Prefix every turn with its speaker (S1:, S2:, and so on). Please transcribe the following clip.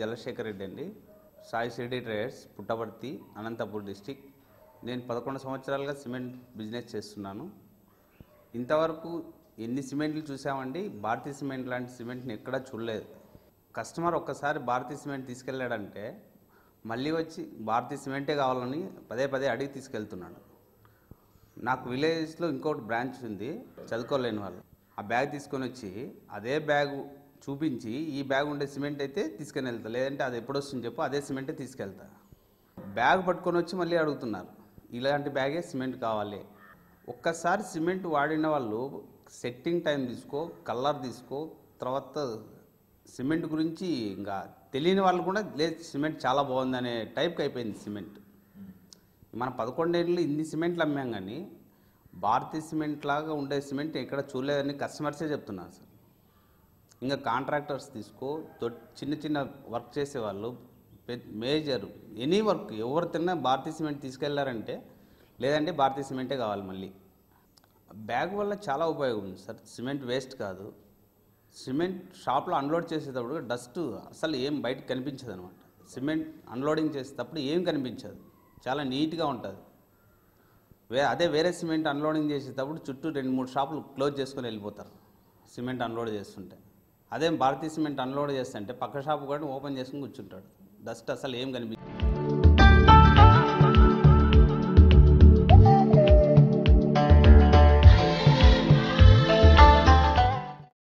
S1: జలశేఖర్ రెడ్డి అండి Sai Shirdi traders Puttaparthi Anantapur district నేను పదకొండు సంవత్సరాలుగా సిమెంట్ బిజినెస్ చేస్తున్నాను ఇంతవరకు ఎన్ని సిమెంట్లు చూసామండి భారతీయ సిమెంట్ లాంటి సిమెంట్ని ఎక్కడా చూడలేదు కస్టమర్ ఒక్కసారి భారతీయ సిమెంట్ తీసుకెళ్ళాడంటే మళ్ళీ వచ్చి భారతీయ సిమెంటే కావాలని పదే పదే అడిగి తీసుకెళ్తున్నాడు నాకు విలేజ్లో ఇంకోటి బ్రాంచ్ ఉంది చదువుకోలేని వాళ్ళు ఆ బ్యాగ్ తీసుకొని వచ్చి అదే బ్యాగ్ చూపించి ఈ బ్యాగ్ ఉండే సిమెంట్ అయితే తీసుకొని వెళ్తా లేదంటే అది ఎప్పుడు వస్తుంది చెప్పు అదే సిమెంటే తీసుకెళ్తా బ్యాగ్ పట్టుకొని వచ్చి మళ్ళీ అడుగుతున్నారు ఇలాంటి బ్యాగే సిమెంట్ కావాలి ఒక్కసారి సిమెంట్ వాడిన వాళ్ళు సెట్టింగ్ టైం తీసుకో కలర్ తీసుకో తర్వాత సిమెంట్ గురించి ఇంకా తెలియని వాళ్ళు కూడా లేదు సిమెంట్ చాలా బాగుందనే టైప్కి అయిపోయింది సిమెంట్ మన పదకొండేళ్ళు ఇన్ని సిమెంట్లు అమ్మాం కానీ భారతీయ సిమెంట్ లాగా ఉండే సిమెంట్ ఎక్కడ చూడలేదని కస్టమర్సే చెప్తున్నారు సార్ ఇంకా కాంట్రాక్టర్స్ తీసుకో దొడ్- చిన్న చిన్న వర్క్ చేసేవాళ్ళు పెద్ద మేజర్ ఎనీ వర్క్ ఎవరు తిన్నా భారతీయ సిమెంట్ తీసుకెళ్లారంటే లేదంటే భారతీయ సిమెంటే కావాలి మళ్ళీ బ్యాగ్ వల్ల చాలా ఉపయోగం ఉంది సార్ సిమెంట్ వేస్ట్ కాదు సిమెంట్ షాప్లో అన్లోడ్ చేసేటప్పుడు డస్ట్ అసలు ఏం బయటకు కనిపించదు అనమాట సిమెంట్ అన్లోడింగ్ చేసేటప్పుడు ఏం కనిపించదు చాలా నీట్గా ఉంటుంది వే అదే వేరే సిమెంట్ అన్లోడింగ్ చేసేటప్పుడు చుట్టూ రెండు మూడు షాపులు క్లోజ్ చేసుకొని వెళ్ళిపోతారు సిమెంట్ అన్లోడ్ చేస్తుంటే అదే భారతీయ సిమెంట్ అన్లోడ్ చేస్తుంటే పక్క షాపు కూడా ఓపెన్ చేసుకుని కూర్చుంటాడు డస్ట్ అసలు ఏం కనిపించదు